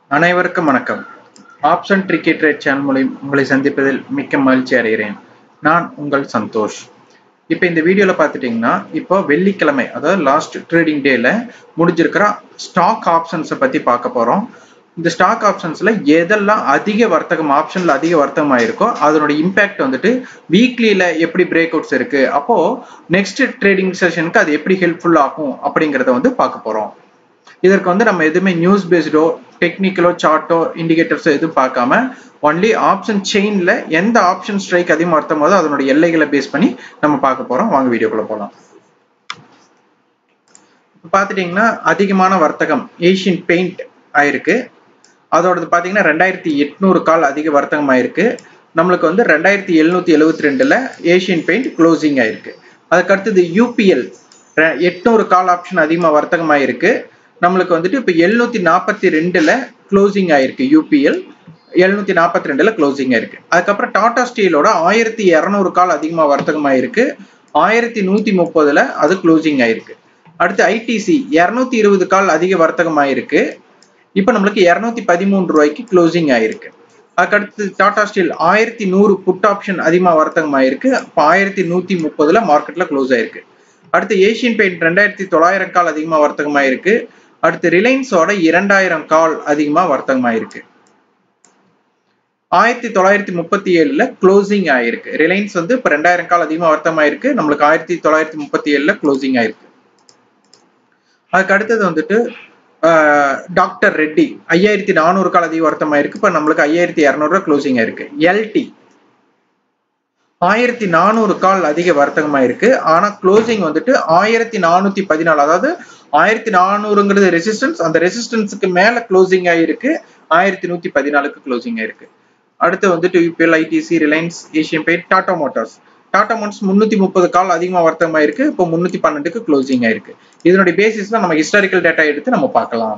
அனைவருக்கும் வணக்கம் option ட்ரிக்கெட் rate channel மூலம் உங்களை சந்திப்பதில் மிக்க மகிழ்ச்சி அடைகிறேன் நான் உங்கள் சந்தோஷ் இப்போ இந்த வீடியோவில் பார்த்துட்டிங்கன்னா இப்போ வெள்ளிக்கிழமை அதாவது லாஸ்ட் ட்ரேடிங் டேல முடிஞ்சிருக்கிற ஸ்டாக் ஆப்ஷன்ஸை பற்றி பார்க்க போகிறோம் இந்த ஸ்டாக் ஆப்ஷன்ஸில் எதெல்லாம் அதிக வர்த்தகம் ஆப்ஷனில் அதிக வர்த்தகம் ஆயிருக்கோ அதனோட இம்பேக்ட் வந்துட்டு வீக்லியில் எப்படி பிரேக் அவுட்ஸ் இருக்குது அப்போது நெக்ஸ்ட் ட்ரேடிங் செஷனுக்கு அது எப்படி ஹெல்ப்ஃபுல் ஆகும் அப்படிங்கிறத வந்து பார்க்க போகிறோம் இதற்கு வந்து நம்ம எதுவுமே நியூஸ் பேஸ்டோ டெக்னிக்கலோ சார்ட்டோ இண்டிகேட்டர்ஸோ எதுவும் பார்க்காம ஒன்லி ஆப்ஷன் செயின்ல எந்த ஆப்ஷன் ஸ்ட்ரைக் அதிகமாக அர்த்தம் போதோ அதனோட எல்லைகளை பேஸ் பண்ணி நம்ம பார்க்க போறோம் வாங்க வீடியோக்குள்ள போகலாம் பார்த்துட்டிங்கன்னா அதிகமான வர்த்தகம் ஏஷியன் பெயிண்ட் ஆயிருக்கு அதோடது பார்த்தீங்கன்னா ரெண்டாயிரத்தி எட்நூறு கால் அதிக வர்த்தகம் ஆயிருக்கு நம்மளுக்கு வந்து ரெண்டாயிரத்தி எழுநூத்தி எழுபத்தி ரெண்டுல ஏஷியன் பெயிண்ட் க்ளோசிங் ஆயிருக்கு அதுக்கு அடுத்தது யூபிஎல் எட்நூறு கால் ஆப்ஷன் அதிகமாக வர்த்தகம் ஆயிருக்கு நம்மளுக்கு வந்துட்டு இப்போ எழுநூத்தி நாற்பத்தி ரெண்டுல க்ளோசிங் ஆயிருக்கு யூபிஎல் எழுநூத்தி நாற்பத்தி ரெண்டுல க்ளோசிங் ஆயிருக்கு அதுக்கப்புறம் டாடா ஸ்டீலோட ஆயிரத்தி இரநூறு கால் அதிகமாக வர்த்தகம் ஆயிருக்கு ஆயிரத்தி நூத்தி முப்பதுல அது க்ளோசிங் ஆயிருக்கு அடுத்து ஐடிசி இரநூத்தி இருபது கால் அதிக வர்த்தகம் ஆயிருக்கு இப்போ நம்மளுக்கு இரநூத்தி பதிமூன்று ரூபாய்க்கு க்ளோசிங் ஆயிருக்கு அதுக்கடுத்து டாடா ஸ்டீல் ஆயிரத்தி நூறு புட் ஆப்ஷன் அதிகமாக வர்த்தகம் ஆயிருக்கு இப்போ ஆயிரத்தி நூத்தி முப்பதுல மார்க்கெட்ல க்ளோஸ் ஆயிருக்கு அடுத்து ஏஷியன் பெயிண்ட் ரெண்டாயிரத்தி தொள்ளாயிரம் கால் அதிகமாக வர்த்தகம் ஆயிருக்கு அடுத்து ரிலையன்ஸோட இரண்டாயிரம் கால் அதிகமாக வர்த்தகம் ஆயிருக்கு ஆயிரத்தி தொள்ளாயிரத்தி முப்பத்தி ஏழுல க்ளோசிங் ஆயிருக்கு ரிலையன்ஸ் வந்து இப்போ ரெண்டாயிரம் கால் அதிகமாக வர்த்தகம் ஆயிருக்கு நம்மளுக்கு ஆயிரத்தி தொள்ளாயிரத்தி முப்பத்தி ஏழுல க்ளோசிங் ஆயிருக்கு அதுக்கு அடுத்தது வந்துட்டு டாக்டர் ரெட்டி ஐயாயிரத்தி நானூறு கால் அதிக வர்த்தகம் ஆயிருக்கு இப்போ நம்மளுக்கு ஐயாயிரத்தி இரநூறுவா க்ளோசிங் ஆயிருக்கு எல்டி ஆயிரத்தி நானூறு கால் அதிக வர்த்தகமாயிருக்கு ஆனா க்ளோசிங் வந்துட்டு ஆயிரத்தி நானூத்தி பதினாலு அதாவது ஆயிரத்தி நானூறுங்கிறது ரெசிஸ்டன்ஸ் அந்த ரெசிஸ்டன்ஸுக்கு மேல க்ளோசிங் ஆயிருக்கு ஆயிரத்தி நூத்தி பதினாலுக்கு க்ளோசிங் ஆயிருக்கு அடுத்து வந்துட்டு UPL ITC Reliance Asian paint Tata Motors Tata Motors முன்னூத்தி முப்பது கால் அதிகமா வர்த்தகமாயிருக்கு இப்போ முன்னூத்தி பன்னெண்டுக்கு க்ளோசிங் ஆயிருக்கு இதனுடைய பேசிஸ்ல நம்ம ஹிஸ்டாரிக்கல் டேட்டா எடுத்து நம்ம பார்க்கலாம்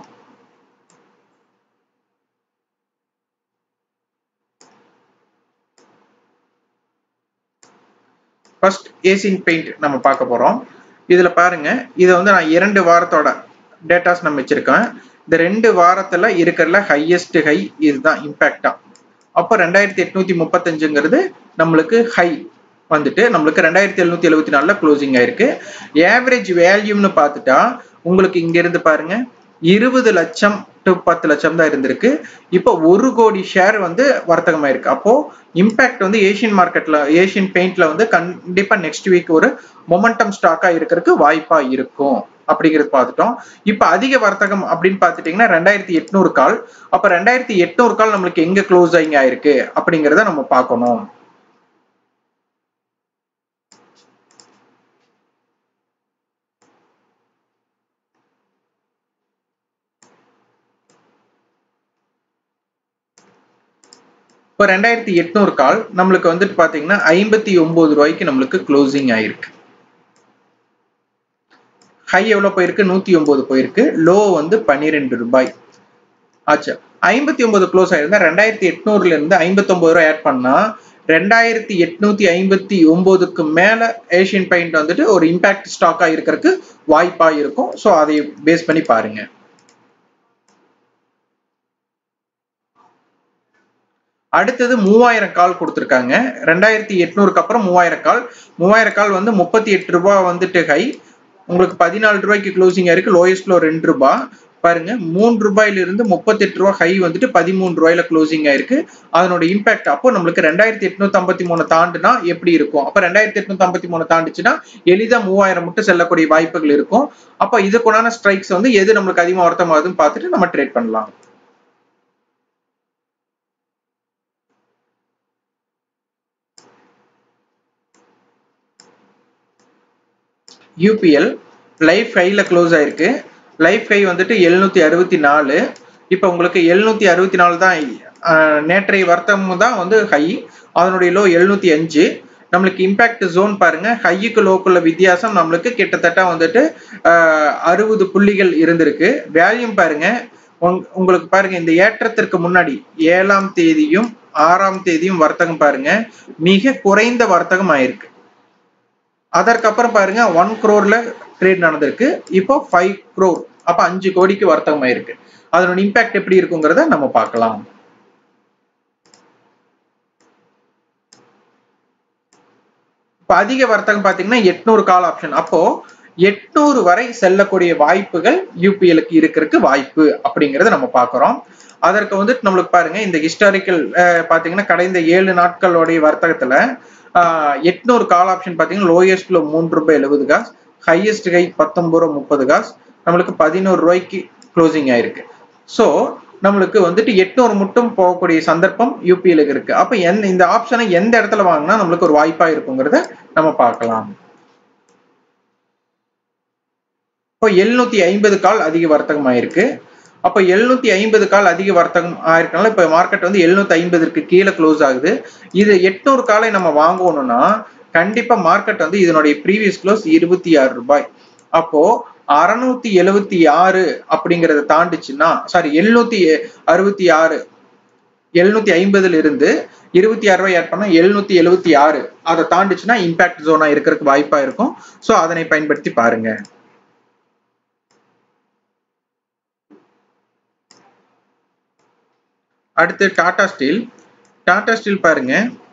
ஃபர்ஸ்ட் ஏசியன் பெயிண்ட் நம்ம பார்க்க போறோம் இதுல பாருங்க இதை வந்து நான் இரண்டு வாரத்தோட டேட்டாஸ் நம்ம வச்சிருக்கேன் இந்த ரெண்டு வாரத்துல இருக்கிறதுல ஹையஸ்ட் ஹை இதுதான் இம்பாக்டா அப்போ ரெண்டாயிரத்தி எட்நூத்தி முப்பத்தஞ்சுங்கிறது நம்மளுக்கு ஹை வந்துட்டு நம்மளுக்கு ரெண்டாயிரத்தி எழுநூத்தி எழுபத்தி நாலுல க்ளோசிங் ஆயிருக்கு ஏவரேஜ் வேல்யூம்னு பார்த்துட்டா உங்களுக்கு இங்க இருந்து பாருங்க இருபது லட்சம் டு பத்து லட்சம் தான் இருந்திருக்கு இப்போ ஒரு கோடி ஷேர் வந்து வர்த்தகம் ஆயிருக்கு அப்போ இம்பாக்ட் வந்து ஏஷியன் மார்க்கெட்ல ஏஷியன் பெயிண்ட்ல வந்து கண்டிப்பா நெக்ஸ்ட் வீக் ஒரு மொமெண்டம் ஸ்டாக்கா இருக்கிறதுக்கு வாய்ப்பா இருக்கும் அப்படிங்கிறது பார்த்துட்டோம் இப்ப அதிக வர்த்தகம் அப்படின்னு பார்த்துட்டீங்கன்னா ரெண்டாயிரத்தி எட்நூறு கால் அப்ப ரெண்டாயிரத்தி எட்நூறு கால் நம்மளுக்கு எங்க க்ளோஸ் ஆகி ஆயிருக்கு அப்படிங்கிறத நம்ம பார்க்கணும் இப்போ ரெண்டாயிரத்தி எட்நூறு கால் நம்மளுக்கு வந்துட்டு பாத்தீங்கன்னா ஐம்பத்தி ஒன்பது ரூபாய்க்கு நம்மளுக்கு க்ளோசிங் ஆயிருக்கு ஹை எவ்வளவு போயிருக்கு நூத்தி ஒன்பது போயிருக்கு லோ வந்து பன்னிரெண்டு ரூபாய் ஆச்சு ஐம்பத்தி ஒன்பது க்ளோஸ் ஆயிருந்தா ரெண்டாயிரத்தி எட்நூறுல இருந்து ஐம்பத்தி ஒன்பது ரூபாய் ஆட் பண்ணா ரெண்டாயிரத்தி எட்நூத்தி ஐம்பத்தி ஒன்பதுக்கு மேல ஏஷியன் பெயிண்ட் வந்துட்டு ஒரு இம்பாக்ட் ஸ்டாக்கா இருக்கிறதுக்கு வாய்ப்பா இருக்கும் ஸோ அதை பேஸ் பண்ணி பாருங்க அடுத்தது மூவாயிரம் கால் கொடுத்துருக்காங்க ரெண்டாயிரத்தி எட்நூறுக்கு அப்புறம் மூவாயிரம் கால் மூவாயிரம் கால் வந்து முப்பத்தி எட்டு ரூபாய் வந்துட்டு ஹை உங்களுக்கு பதினாலு ரூபாய்க்கு க்ளோசிங் ஆயிருக்கு லோயஸ்ட்ல ரெண்டு ரூபாய் பாருங்க மூன்று ரூபாயில இருந்து முப்பத்தி எட்டு ரூபாய் ஹை வந்துட்டு பதிமூணு ரூபாயில க்ளோசிங் ஆயிருக்கு அதனோட இம்பாக்ட் அப்போ நம்மளுக்கு ரெண்டாயிரத்தி எட்நூத்தி ஐம்பத்தி மூணு தாண்டுனா எப்படி இருக்கும் அப்ப ரெண்டாயிரத்தி எட்நூத்தி ஐம்பத்தி மூணு தாண்டுச்சுன்னா எளிதா மூவாயிரம் மட்டும் செல்லக்கூடிய வாய்ப்புகள் இருக்கும் அப்ப இதுக்குண்டான ஸ்ட்ரைக்ஸ் வந்து எது நம்மளுக்கு அதிகமாக வருத்தமாகுதுன்னு பார்த்துட்டு நம்ம ட்ரேட் பண்ணலாம் யூபிஎல் லைஃப் ஹைல க்ளோஸ் ஆயிருக்கு லைஃப் ஹை வந்துட்டு எழுநூத்தி அறுபத்தி நாலு இப்போ உங்களுக்கு எழுநூத்தி அறுபத்தி நாலு தான் நேற்றைய வர்த்தகம் தான் வந்து ஹை அதனுடைய லோ எழுநூத்தி அஞ்சு நம்மளுக்கு இம்பாக்ட் ஜோன் பாருங்க ஹையுக்கு லோக்குள்ள வித்தியாசம் நம்மளுக்கு கிட்டத்தட்ட வந்துட்டு அறுபது புள்ளிகள் இருந்திருக்கு வேல்யூம் பாருங்க உங்களுக்கு பாருங்க இந்த ஏற்றத்திற்கு முன்னாடி ஏழாம் தேதியும் ஆறாம் தேதியும் வர்த்தகம் பாருங்க மிக குறைந்த வர்த்தகம் ஆயிருக்கு அதற்கப்புறம் பாருங்க ஒன் குரோர்ல ட்ரேட் நடந்திருக்கு இப்போ ஃபைவ் குரோர் அப்ப அஞ்சு கோடிக்கு வர்த்தகம் ஆயிருக்கு அதனோட இம்பாக்ட் எப்படி இருக்குங்கிறத நம்ம பார்க்கலாம் இப்போ அதிக வர்த்தகம் பார்த்தீங்கன்னா எட்நூறு கால் ஆப்ஷன் அப்போ எட்நூறு வரை செல்லக்கூடிய வாய்ப்புகள் யூபிஎலுக்கு இருக்கிறதுக்கு வாய்ப்பு அப்படிங்கறத நம்ம பார்க்கிறோம் அதற்கு வந்துட்டு நம்மளுக்கு பாருங்க இந்த ஹிஸ்டாரிக்கல் பாத்தீங்கன்னா கடந்த ஏழு நாட்களுடைய வர்த்தகத்துல எட்நூறு கால் ஆப்ஷன் பாத்தீங்கன்னா லோயஸ்ட்ல மூன்று ரூபாய் எழுபது காசு ஹையஸ்ட் கை பத்தொன்பது ரூபா முப்பது காசு நம்மளுக்கு பதினோரு ரூபாய்க்கு க்ளோசிங் ஆயிருக்கு ஸோ நம்மளுக்கு வந்துட்டு எட்நூறு மட்டும் போகக்கூடிய சந்தர்ப்பம் யூபிஎல் இருக்கு அப்ப எந்த இந்த ஆப்ஷனை எந்த இடத்துல வாங்கினா நம்மளுக்கு ஒரு வாய்ப்பா இருக்குங்கிறத நம்ம பார்க்கலாம் இப்போ எழுநூத்தி ஐம்பது கால் அதிக வர்த்தகம் ஆயிருக்கு அப்போ எழுநூத்தி ஐம்பது கால் அதிக வர்த்தகம் ஆயிருக்கனால இப்போ மார்க்கெட் வந்து எழுநூத்தி ஐம்பதுக்கு கீழே க்ளோஸ் ஆகுது இது எட்நூறு காலை நம்ம வாங்கணும்னா கண்டிப்பா மார்க்கெட் வந்து இதனுடைய ப்ரீவியஸ் க்ளோஸ் இருபத்தி ஆறு ரூபாய் அப்போ அறுநூத்தி எழுவத்தி ஆறு அப்படிங்கறத தாண்டிச்சுன்னா சாரி எழுநூத்தி அறுபத்தி ஆறு எழுநூத்தி ஐம்பதுல இருந்து இருபத்தி ஆறு ரூபாய் ஆட் பண்ணா எழுநூத்தி எழுவத்தி ஆறு அதை தாண்டிச்சுன்னா இம்பாக்ட் ஜோனா இருக்கிறதுக்கு வாய்ப்பா இருக்கும் ஸோ அதனை பயன்படுத்தி பாருங்க அடுத்து டாடா ஸ்டீல் டாடா ஸ்டீல் பாருங்க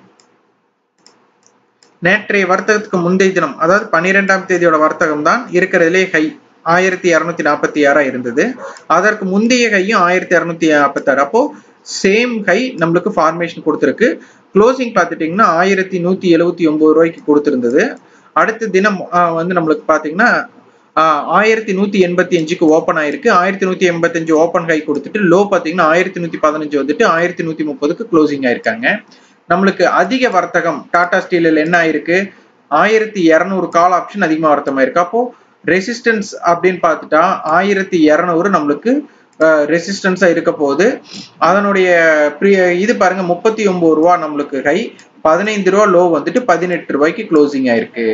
நேற்றைய வர்த்தகத்துக்கு முந்தைய தினம் அதாவது பன்னிரெண்டாம் தேதியோட வர்த்தகம் தான் இருக்கிறதுலே ஹை ஆயிரத்தி இரநூத்தி நாற்பத்தி ஆறா இருந்தது அதற்கு முந்தைய கையும் ஆயிரத்தி இரநூத்தி நாற்பத்தி ஆறு அப்போ சேம் ஹை நம்மளுக்கு ஃபார்மேஷன் கொடுத்துருக்கு க்ளோசிங் பார்த்துட்டிங்கன்னா ஆயிரத்தி நூத்தி எழுவத்தி ஒன்பது ரூபாய்க்கு கொடுத்துருந்தது அடுத்த தினம் வந்து நம்மளுக்கு பார்த்தீங்கன்னா ஆயிரத்தி நூத்தி எண்பத்தி அஞ்சுக்கு ஓப்பன் ஆயிருக்கு ஆயிரத்தி நூத்தி எண்பத்தி அஞ்சு ஓப்பன் ஹை கொடுத்துட்டு லோ பாத்தீங்கன்னா ஆயிரத்தி நூத்தி பதினஞ்சு வந்துட்டு ஆயிரத்தி நூத்தி முப்பதுக்கு க்ளோசிங் ஆயிருக்காங்க நம்மளுக்கு அதிக வர்த்தகம் டாடா ஸ்டீலில் என்ன ஆயிருக்கு ஆயிரத்தி இரநூறு கால் ஆப்ஷன் அதிகமா வர்த்தகம் ஆயிருக்கு அப்போ ரெசிஸ்டன்ஸ் அப்படின்னு பார்த்துட்டா ஆயிரத்தி இரநூறு நம்மளுக்கு ரெசிஸ்டன்ஸா இருக்க போகுது அதனுடைய இது பாருங்க முப்பத்தி ஒன்பது ரூபா நம்மளுக்கு ஹை பதினைந்து ரூபா லோ வந்துட்டு பதினெட்டு ரூபாய்க்கு க்ளோசிங் ஆயிருக்கு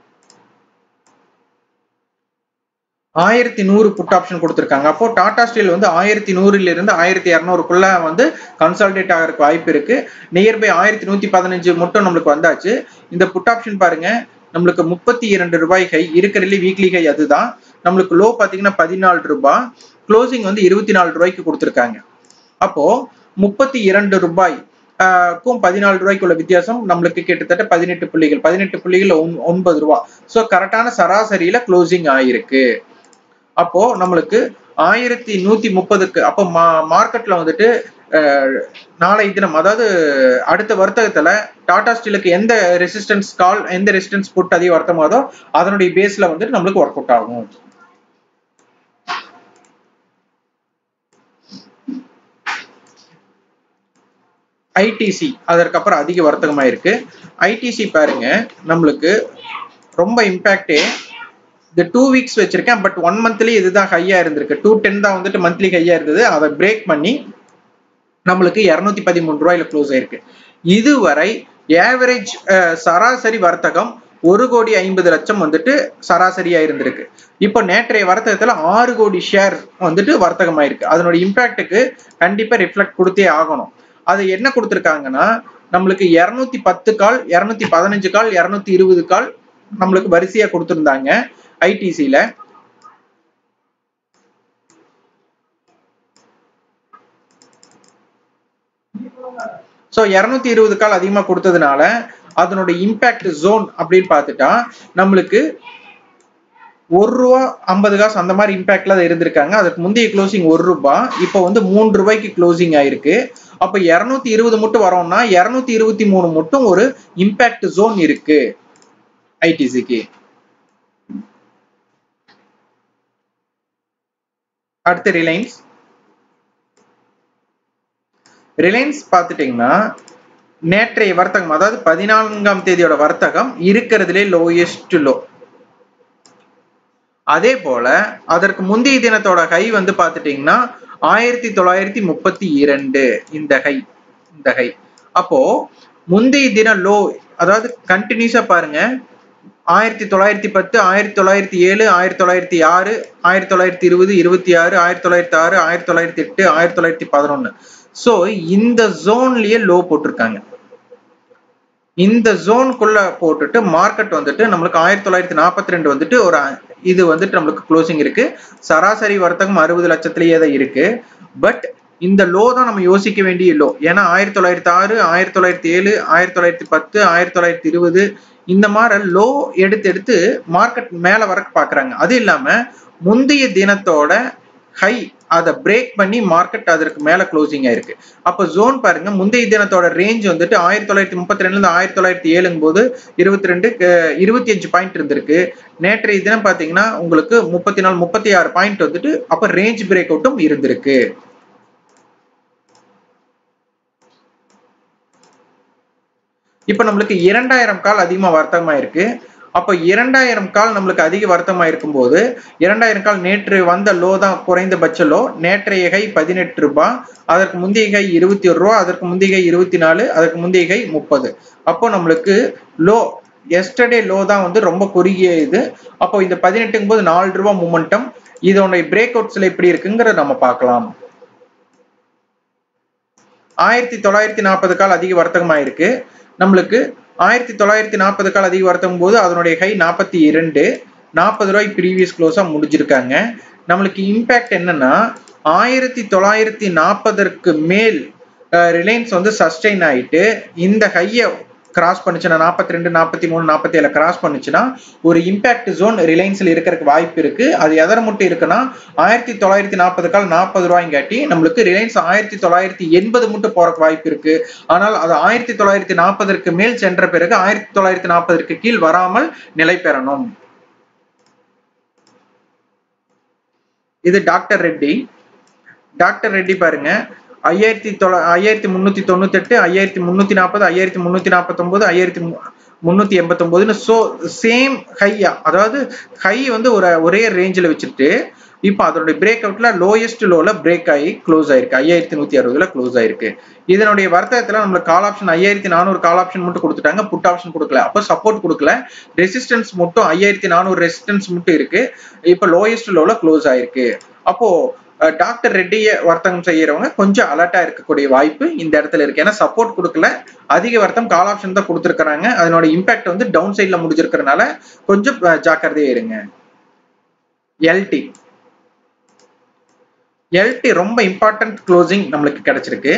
ஆயிரத்தி நூறு புட் ஆப்ஷன் கொடுத்துருக்காங்க அப்போ டாடா ஸ்டீல் வந்து ஆயிரத்தி நூறுல இருந்து ஆயிரத்தி இரநூறுக்குள்ள வந்து கன்சால்டேட் ஆகிறதுக்கு வாய்ப்பு இருக்கு நியர்பை ஆயிரத்தி நூத்தி பதினஞ்சு மட்டும் நம்மளுக்கு வந்தாச்சு இந்த புட் ஆப்ஷன் பாருங்க நம்மளுக்கு முப்பத்தி இரண்டு ரூபாய் ஹை இருக்கிறதுல வீக்லி ஹை அதுதான் நம்மளுக்கு லோ பாத்தீங்கன்னா பதினாலு ரூபாய் க்ளோசிங் வந்து இருபத்தி நாலு ரூபாய்க்கு கொடுத்துருக்காங்க அப்போ முப்பத்தி இரண்டு ரூபாய் க்கும் பதினாலு ரூபாய்க்குள்ள வித்தியாசம் நம்மளுக்கு கிட்டத்தட்ட பதினெட்டு புள்ளிகள் பதினெட்டு புள்ளிகள் ஒன்பது ரூபா ஸோ கரெக்டான சராசரியில க்ளோசிங் ஆயிருக்கு அப்போ நம்மளுக்கு ஆயிரத்தி நூத்தி முப்பதுக்கு அப்போ மா மார்க்கெட்ல வந்துட்டு நாளை தினம் அதாவது அடுத்த வர்த்தகத்துல டாடா ஸ்டீலுக்கு எந்த ரெசிஸ்டன்ஸ் கால் எந்த ரெசிஸ்டன்ஸ் புட் அதிக வர்த்தமாதோ அதனுடைய பேஸ்ல வந்துட்டு நம்மளுக்கு ஒர்க் அவுட் ஆகும் ஐடிசி அதற்கப்புறம் அதிக வர்த்தகமாயிருக்கு ஐடிசி பாருங்க நம்மளுக்கு ரொம்ப இம்பாக்டே இந்த டூ வீக்ஸ் வச்சிருக்கேன் பட் ஒன் மந்த்லயே இதுதான் ஹையா இருந்திருக்கு டூ டென் தான் வந்துட்டு மந்த்லி ஹையா இருந்தது அதை பிரேக் பண்ணி நம்மளுக்கு இரநூத்தி பதிமூணு ரூபாயில க்ளோஸ் ஆயிருக்கு இதுவரை ஏவரேஜ் சராசரி வர்த்தகம் ஒரு கோடி ஐம்பது லட்சம் வந்துட்டு சராசரியா இருந்திருக்கு இப்போ நேற்றைய வர்த்தகத்துல ஆறு கோடி ஷேர் வந்துட்டு வர்த்தகம் ஆயிருக்கு அதனோட இம்பாக்டுக்கு கண்டிப்பா ரிஃப்ளெக்ட் கொடுத்தே ஆகணும் அது என்ன கொடுத்துருக்காங்கன்னா நம்மளுக்கு இரநூத்தி பத்து கால் இரநூத்தி பதினஞ்சு கால் இரநூத்தி இருபது கால் நம்மளுக்கு வரிசையா கொடுத்துருந்தாங்க ஐடிசியில ஸோ இரநூத்தி இருபது கால் அதிகமாக கொடுத்ததுனால அதனோட இம்பாக்ட் ஜோன் அப்படின்னு பார்த்துட்டா நம்மளுக்கு ஒரு ரூபா ஐம்பது காசு அந்த மாதிரி இம்பாக்ட்ல தான் இருந்திருக்காங்க அதுக்கு முந்தைய க்ளோசிங் ஒரு ரூபா இப்போ வந்து மூன்று ரூபாய்க்கு க்ளோசிங் ஆயிருக்கு அப்ப இருநூத்தி இருபது மட்டும் வரோம்னா இருநூத்தி இருபத்தி மூணு மட்டும் ஒரு இம்பாக்ட் ஜோன் இருக்கு ஐடிசிக்கு அடுத்து ரிலையன்ஸ் ரிலையன்ஸ் பார்த்துட்டீங்கன்னா நேற்றைய வர்த்தகம் அதாவது பதினான்காம் தேதியோட வர்த்தகம் இருக்கிறதுலே லோயஸ்ட் லோ அதே போல அதற்கு முந்தைய தினத்தோட ஹை வந்து பார்த்துட்டீங்கன்னா ஆயிரத்தி தொள்ளாயிரத்தி முப்பத்தி இரண்டு இந்த ஹை இந்த ஹை அப்போ முந்தைய தின லோ அதாவது கண்டினியூஸா பாருங்க ஆயிரத்தி தொள்ளாயிரத்தி பத்து ஆயிரத்தி தொள்ளாயிரத்தி ஏழு ஆயிரத்தி தொள்ளாயிரத்தி ஆறு ஆயிரத்தி தொள்ளாயிரத்தி இருபது இருபத்தி ஆறு ஆயிரத்தி தொள்ளாயிரத்தி ஆறு ஆயிரத்தி தொள்ளாயிரத்தி எட்டு ஆயிரத்தி தொள்ளாயிரத்தி பதினொன்னு ஸோ இந்த ஜோன்லயே லோ போட்டிருக்காங்க இந்த ஜோனுக்குள்ள போட்டுட்டு மார்க்கெட் வந்துட்டு நம்மளுக்கு ஆயிரத்தி தொள்ளாயிரத்தி நாற்பத்தி ரெண்டு வந்துட்டு ஒரு இது வந்துட்டு நம்மளுக்கு க்ளோசிங் இருக்கு சராசரி வர்த்தகம் அறுபது லட்சத்திலேயே தான் இருக்கு பட் இந்த லோ தான் நம்ம யோசிக்க வேண்டிய லோ ஏன்னா ஆயிரத்தி தொள்ளாயிரத்தி ஆறு ஆயிரத்தி தொள்ளாயிரத்தி ஏழு ஆயிரத்தி தொள்ளாயிரத்தி பத்து ஆயிரத்தி தொள்ளாயிரத்தி இருபது இந்த மாதிரி லோ எடுத்து எடுத்து மார்க்கெட் மேல வர பாக்குறாங்க அது இல்லாம முந்தைய தினத்தோட ஹை அதை பிரேக் பண்ணி மார்க்கெட் அதற்கு மேல க்ளோசிங் ஆயிருக்கு அப்ப ஜோன் பாருங்க முந்தைய தினத்தோட ரேஞ்ச் வந்துட்டு ஆயிரத்தி தொள்ளாயிரத்தி முப்பத்தி ரெண்டுல இருந்து ஆயிரத்தி தொள்ளாயிரத்தி ஏழுங்கும் போது இருபத்தி ரெண்டு இருபத்தி அஞ்சு பாயிண்ட் இருந்திருக்கு நேற்றைய தினம் பாத்தீங்கன்னா உங்களுக்கு முப்பத்தி நாலு முப்பத்தி ஆறு பாயிண்ட் வந்துட்டு அப்ப ரேஞ்ச் பிரேக் அவுட்டும் இருந்திருக்கு இப்ப நம்மளுக்கு இரண்டாயிரம் கால் அதிகமா வர்த்தகமா இருக்கு அப்போ இரண்டாயிரம் கால் நம்மளுக்கு அதிக வர்த்தகமா இருக்கும்போது இரண்டாயிரம் கால் நேற்று வந்த லோ தான் குறைந்தபட்ச லோ நேற்றைய கை பதினெட்டு ரூபாய் அதற்கு முந்தைய கை இருபத்தி ஒரு ரூபா அதற்கு முந்தைய கை இருபத்தி நாலு அதற்கு முந்தைய கை முப்பது அப்போ நம்மளுக்கு லோ எஸ்டர்டே லோ தான் வந்து ரொம்ப குறுகிய இது அப்போ இந்த பதினெட்டுங்கும் போது நாலு ரூபாய் மூமெண்டம் இதோட பிரேக் அவுட்ஸ்ல எப்படி இருக்குங்கிறத நம்ம பார்க்கலாம் ஆயிரத்தி தொள்ளாயிரத்தி நாற்பது கால் அதிக வர்த்தகமாயிருக்கு நம்மளுக்கு ஆயிரத்தி தொள்ளாயிரத்தி நாற்பது கால் அதிக வர்த்தகம் போது அதனுடைய ஹை நாற்பத்தி இரண்டு நாற்பது ரூபாய் ப்ரீவியஸ் க்ளோஸா முடிஞ்சிருக்காங்க நம்மளுக்கு இம்பேக்ட் என்னன்னா ஆயிரத்தி தொள்ளாயிரத்தி நாற்பதற்கு மேல் ரிலையன்ஸ் வந்து சஸ்டெயின் ஆயிட்டு இந்த ஹையை கிராஸ் பண்ணுச்சுன்னா நாற்பத்தி ரெண்டு நாற்பத்தி மூணு நாற்பத்தி ஏழு கிராஸ் பண்ணுச்சுன்னா ஒரு இம்பாக்ட் ஜோன் ரிலையன்ஸ்ல இருக்கிறதுக்கு வாய்ப்பு இருக்கு அது எதர் மட்டும் இருக்குன்னா ஆயிரத்தி தொள்ளாயிரத்தி நாற்பது கால் நாற்பது ரூபாய்ங்காட்டி நம்மளுக்கு ரிலையன்ஸ் ஆயிரத்தி தொள்ளாயிரத்தி எண்பது மட்டும் போறக்கு வாய்ப்பு இருக்கு ஆனால் அது ஆயிரத்தி தொள்ளாயிரத்தி நாற்பதற்கு மேல் சென்ற பிறகு ஆயிரத்தி தொள்ளாயிரத்தி நாற்பதற்கு கீழ் வராமல் நிலை பெறணும் இது டாக்டர் ரெட்டி டாக்டர் ரெட்டி பாருங்க ஐயாயிரத்தி தொள்ள ஐயாயிரத்தி முன்னூத்தி தொண்ணூத்தி எட்டு ஐயாயிரத்தி முன்னூத்தி நாற்பது ஐயாயிரத்தி முன்னூத்தி நாற்பத்தி ஒன்பது ஐயாயிரத்தி முன்னூத்தி எண்பத்தி ஒன்பதுன்னு ஸோ சேம் ஹையா அதாவது ஹை வந்து ஒரு ஒரே ரேஞ்சில் வச்சுட்டு இப்போ அதனுடைய பிரேக் அவுட்ல லோயஸ்ட் லோல பிரேக் ஆகி க்ளோஸ் ஆயிருக்கு ஐயாயிரத்தி நூத்தி அறுபதுல க்ளோஸ் ஆயிருக்கு இதனுடைய வர்த்தகத்துல நம்மளுக்கு கால் ஆப்ஷன் ஐயாயிரத்தி நானூறு கால் ஆப்ஷன் மட்டும் கொடுத்துட்டாங்க புட் ஆப்ஷன் கொடுக்கல அப்போ சப்போர்ட் கொடுக்கல ரெசிஸ்டன்ஸ் மட்டும் ஐயாயிரத்தி நானூறு ரெசிஸ்டன்ஸ் மட்டும் இருக்கு இப்போ லோயஸ்ட் லோல க்ளோஸ் ஆயிருக்கு அப்போ டாக்டர் ரெட்டியை வர்த்தகம் செய்யறவங்க கொஞ்சம் அலர்ட்டா இருக்கக்கூடிய வாய்ப்பு இந்த இடத்துல இருக்கு ஏன்னா சப்போர்ட் கொடுக்கல அதிக வர்த்தம் கால் ஆப்ஷன் தான் கொடுத்துருக்காங்க அதனோட இம்பாக்ட் வந்து டவுன் சைட்ல முடிஞ்சிருக்கிறதுனால கொஞ்சம் ஜாக்கிரதையா இருங்க எல்டி எல்டி ரொம்ப இம்பார்ட்டன்ட் க்ளோசிங் நம்மளுக்கு கிடைச்சிருக்கு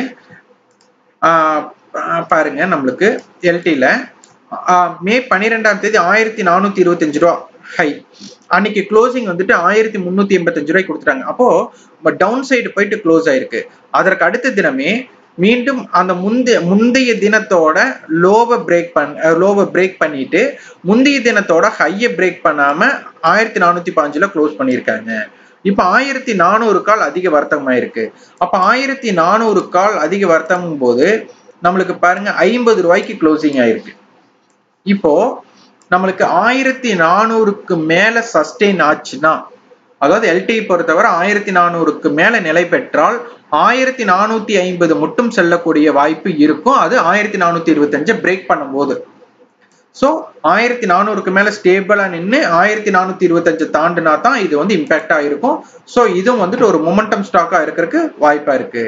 பாருங்க நம்மளுக்கு எல்டில மே பன்னிரெண்டாம் தேதி ஆயிரத்தி நானூத்தி இருபத்தஞ்சு ரூபா ஹை அன்னைக்கு க்ளோசிங் வந்துட்டு ஆயிரத்தி முன்னூத்தி எண்பத்தஞ்சு ரூபாய் கொடுத்துட்டாங்க அப்போ டவுன் சைடு போயிட்டு க்ளோஸ் ஆயிருக்கு அதற்கு அடுத்த தினமே மீண்டும் அந்த முந்தைய முந்தைய தினத்தோட லோவை பிரேக் பண்ண லோவை பிரேக் பண்ணிட்டு முந்தைய தினத்தோட ஹையை பிரேக் பண்ணாம ஆயிரத்தி நானூத்தி பாஞ்சுல க்ளோஸ் பண்ணியிருக்காங்க இப்ப ஆயிரத்தி நானூறு கால் அதிக வர்த்தகம் ஆயிருக்கு அப்ப ஆயிரத்தி நானூறு கால் அதிக வர்த்தகம் போது நம்மளுக்கு பாருங்க ஐம்பது ரூபாய்க்கு க்ளோசிங் ஆயிருக்கு இப்போ நம்மளுக்கு ஆயிரத்தி நானூறுக்கு மேல சஸ்டெயின் ஆச்சுன்னா அதாவது எல்டி பொறுத்தவரை ஆயிரத்தி நானூறுக்கு மேல நிலை பெற்றால் ஆயிரத்தி நானூத்தி ஐம்பது மட்டும் செல்லக்கூடிய வாய்ப்பு இருக்கும் அது ஆயிரத்தி நானூத்தி இருபத்தஞ்சு பிரேக் பண்ணும்போது ஸோ ஆயிரத்தி நானூறுக்கு மேல ஸ்டேபிளா நின்று ஆயிரத்தி நானூத்தி இருபத்தஞ்சு தாண்டுனா தான் இது வந்து இம்பாக்டா இருக்கும் ஸோ இதுவும் வந்துட்டு ஒரு மொமெண்டம் ஸ்டாக்கா இருக்கிறதுக்கு வாய்ப்பா இருக்கு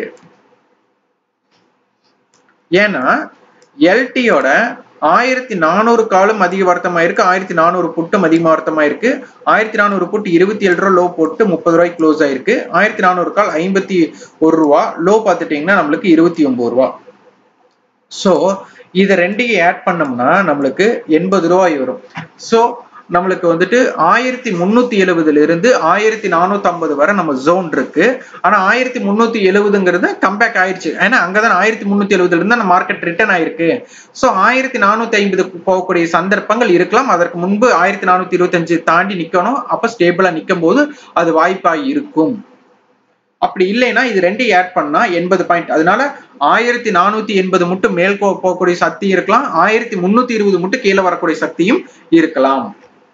ஏன்னா எல்டியோட ஆயிரத்தி நானூறு காலம் அதிக வருத்தமாயிருக்கு ஆயிரத்தி நானூறு புட்டும் அதிகமா வருத்தமாயிருக்கு ஆயிரத்தி நானூறு புட்டு இருபத்தி ஏழு ரூபா லோ போட்டு முப்பது ரூபாய்க்கு க்ளோஸ் ஆயிருக்கு ஆயிரத்தி நானூறு கால் ஐம்பத்தி ஒரு ரூபா லோ பார்த்துட்டீங்கன்னா நம்மளுக்கு இருபத்தி ஒன்பது ரூபா ஸோ இதை ரெண்டையும் ஆட் பண்ணோம்னா நம்மளுக்கு எண்பது ரூபாய் வரும் ஸோ நம்மளுக்கு வந்துட்டு ஆயிரத்தி முன்னூத்தி எழுபதுல இருந்து ஆயிரத்தி நானூத்தி ஐம்பது வரை நம்ம ஜோன் இருக்கு ஆனா ஆயிரத்தி முன்னூத்தி எழுபதுங்கிறது கம்பேக் ஆயிடுச்சு ஏன்னா அங்கதான் ஆயிரத்தி முன்னூத்தி எழுபதுல இருந்து அந்த மார்க்கெட் ரிட்டர்ன் ஆயிருக்கு சோ ஆயிரத்தி நானூத்தி ஐம்பது போகக்கூடிய சந்தர்ப்பங்கள் இருக்கலாம் அதற்கு முன்பு ஆயிரத்தி நானூத்தி இருபத்தஞ்சு தாண்டி நிக்கணும் அப்ப ஸ்டேபிளா நிக்கும் போது அது வாய்ப்பா இருக்கும் அப்படி இல்லைன்னா இது ரெண்டையும் ஆட் பண்ணா எண்பது பாயிண்ட் அதனால ஆயிரத்தி நானூத்தி எண்பது மட்டும் மேல் போகக்கூடிய சக்தி இருக்கலாம் ஆயிரத்தி முன்னூத்தி இருபது மட்டும் கீழே வரக்கூடிய சக்தியும் இருக்கலாம்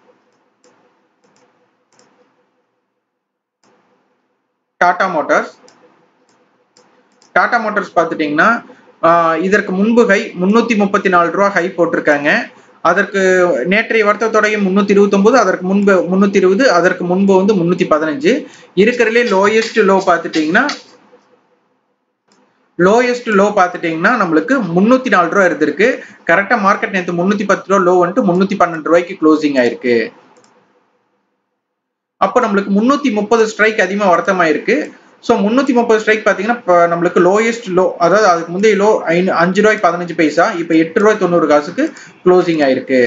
டாடா மோட்டார்ஸ் டாடா மோட்டார்ஸ் பார்த்துட்டீங்கன்னா இதற்கு முன்பு ஹை முன்னூத்தி முப்பத்தி நாலு ரூபா ஹை போட்டிருக்காங்க அதற்கு நேற்றைய வர்த்தகத்தோடையும் முன்னூத்தி இருபத்தி ஒன்பது அதற்கு முன்பு முன்னூத்தி இருபது அதற்கு முன்பு வந்து முன்னூத்தி பதினஞ்சு இருக்கிறதுலே லோயஸ்ட் லோ பார்த்துட்டீங்கன்னா லோயஸ்ட் லோ பார்த்துட்டீங்கன்னா நம்மளுக்கு முன்னூத்தி நாலு ரூபா இருந்திருக்கு கரெக்டா மார்க்கெட் நேற்று முன்னூத்தி பத்து ரூபா லோ வந்துட்டு முன்னூத்தி பன்னெண்டு ரூபாய்க்கு க்ளோசிங் ஆயிருக்கு அப்போ நம்மளுக்கு முன்னூத்தி முப்பது ஸ்ட்ரைக் அதிகமாக வர்த்தமாயிருக்கு ஸோ முந்நூற்றி முப்பது ஸ்ட்ரைக் பார்த்தீங்கன்னா இப்போ நம்மளுக்கு லோயஸ்ட் லோ அதாவது அதுக்கு முந்தைய லோ ஐநூ அஞ்சு ரூபாய் பதினஞ்சு பைசா இப்போ எட்டு ரூபாய் தொண்ணூறு காசுக்கு க்ளோசிங் ஆயிருக்கு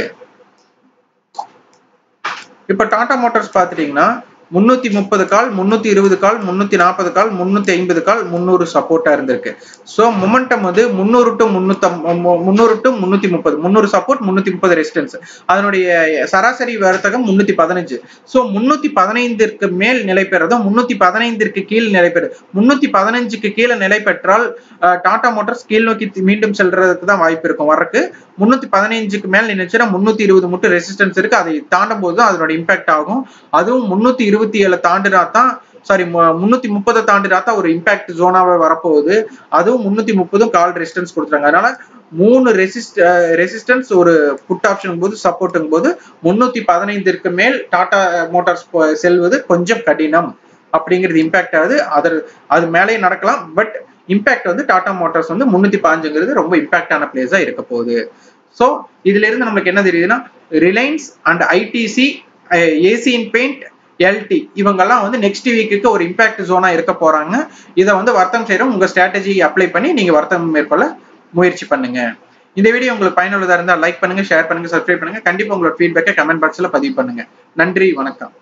இப்போ டாடா மோட்டார்ஸ் பார்த்துட்டீங்கன்னா முன்னூத்தி முப்பது கால் முன்னூத்தி இருபது கால் முன்னூத்தி நாற்பது கால் முன்னூத்தி ஐம்பது கால் முந்நூறு சப்போர்ட்டா இருந்திருக்கு ஸோ மொமெண்டம் வந்து முந்நூறு டு முன்னூத்தி முந்நூறு டு முன்னூத்தி முப்பது முந்நூறு சப்போர்ட் முன்னூத்தி முப்பது ரெசிஸ்டன்ஸ் அதனுடைய சராசரி வர்த்தகம் முன்னூத்தி பதினஞ்சு ஸோ முன்னூத்தி பதினைந்திற்கு மேல் நிலை பெறதும் முன்னூத்தி பதினைந்திற்கு கீழ் நிலை பெறு முன்னூத்தி பதினஞ்சுக்கு கீழே நிலை பெற்றால் டாடா மோட்டார்ஸ் கீழ் நோக்கி மீண்டும் செல்றதுக்கு தான் வாய்ப்பு இருக்கும் வரக்கு முன்னூத்தி பதினைஞ்சுக்கு மேல் நினைச்சுன்னா முன்னூத்தி இருபது மட்டும் ரெசிஸ்டன்ஸ் இருக்கு அதை தாண்டும் போது தான் அதனோட இம்பாக்ட் ஆகும் அதுவும் முன்னூத்தி இருபத்தி ஏழு தாண்டினா தான் சாரி முன்னூத்தி முப்பதை தாண்டினா தான் ஒரு இம்பாக்ட் ஜோனாவே வரப்போகுது அதுவும் முன்னூத்தி முப்பதும் கால் ரெசிஸ்டன்ஸ் கொடுத்துறாங்க அதனால மூணு ரெசிஸ்ட் ரெசிஸ்டன்ஸ் ஒரு புட் ஆப்ஷன் போது சப்போர்ட்டுங் போது முன்னூத்தி பதினைந்திற்கு மேல் டாடா மோட்டார்ஸ் செல்வது கொஞ்சம் கடினம் அப்படிங்கிறது இம்பாக்ட் ஆகுது அதர் அது மேலேயே நடக்கலாம் பட் இம்பாக்ட் வந்து டாடா மோட்டார்ஸ் வந்து முன்னூத்தி பாஞ்சுங்கிறது ரொம்ப இம்பாக்டான பிளேஸா இருக்க போகுது ஸோ இதுல இருந்து நம்மளுக்கு என்ன தெரியுதுன்னா Reliance and ITC Asian paint LT இவங்கெல்லாம் வந்து நெக்ஸ்ட் வீக்குக்கு ஒரு இம்பாக்ட் ஜோனா இருக்க போறாங்க இதை வந்து வர்த்தகம் செய்யறோம் உங்க ஸ்ட்ராட்டஜி அப்ளை பண்ணி நீங்க வர்த்தகம் மேற்கொள்ள முயற்சி பண்ணுங்க இந்த வீடியோ உங்களுக்கு பயனுள்ளதா இருந்தால் லைக் பண்ணுங்க ஷேர் பண்ணுங்க சப்ஸ்கிரைப் பண்ணுங்க கண்டிப்பா உங்களோட ஃபீட்பேக்கை கமெண்ட் பாக்ஸ்ல பதிவு பண்ணுங்க நன்றி வணக்கம்